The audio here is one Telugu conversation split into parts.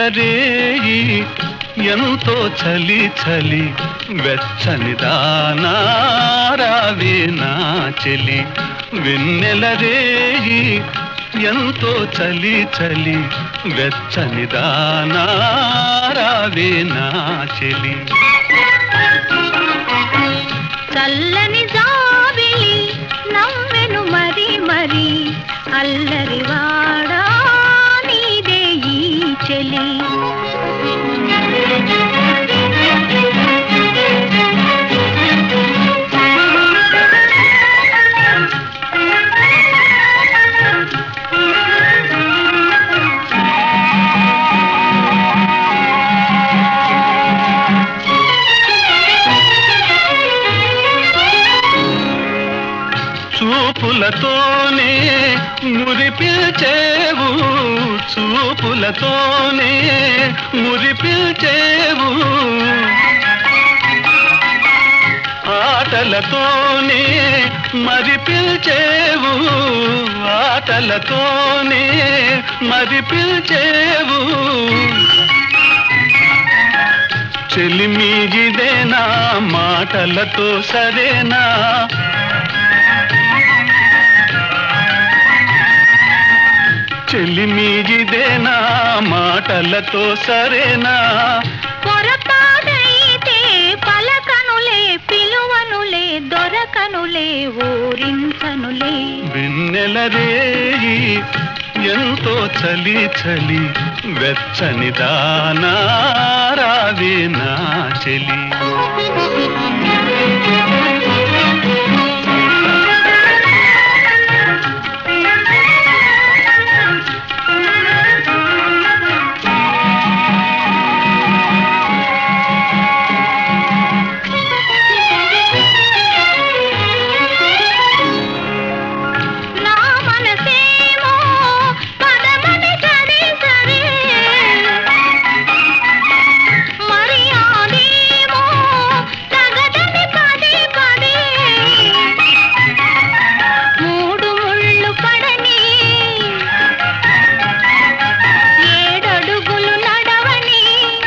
రేయి ఎంతో చలి చలి వెచ్చని దానారావే నా చెలి వెన్నెల రేయి ఎంతో చలి చలి వెచ్చని దానారావే నా చెలి చల్లని జాబిలి నవ్వెను మరి మరి అల్లరి వాడా నీదే ఈ చెలి చూపులతోనే మురిపిల్చేవు చూపులతోనే మురిపిల్చేవు ఆటలతోనే మరి పిల్చేవు ఆటలతోనే మరి పిల్చేవు చెలిమీగిదేనా మాటలతో సరేనా చెలిమీగిదేనా మాటలతో సరేనా పొరపాటైతే పలకనులే పిలువనులే దొరకనులే ఊరించనులే వెన్నెల రేయి ఎంతో చలి చలి వెచ్చని దానారావే నా చెలి నా మనసేమో పదమని సరే సరే మరి ఆదేమో తగదని పదే పదే మూడు ముళ్ళు పడని ఏడడుగులు నడవని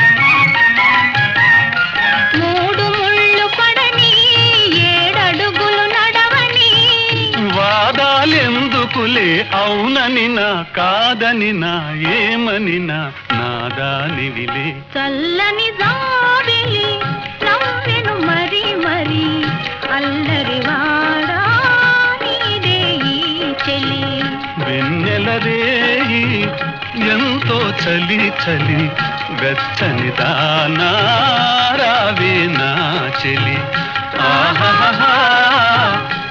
మూడు ముళ్ళు పడని ఏడడుగులు నడవని వాదాలెందుకులే అవునని నా కాదని నా ఏమని నా నాదానివిలే చల్లని జాబిలి నవ్వెను మరి మరి అల్లరి వాడా నీదే ఈ చెలి వెన్నెల రేయి ఎంతో చలి చలి వెచ్చని దానారావే నా చెలి ఆహా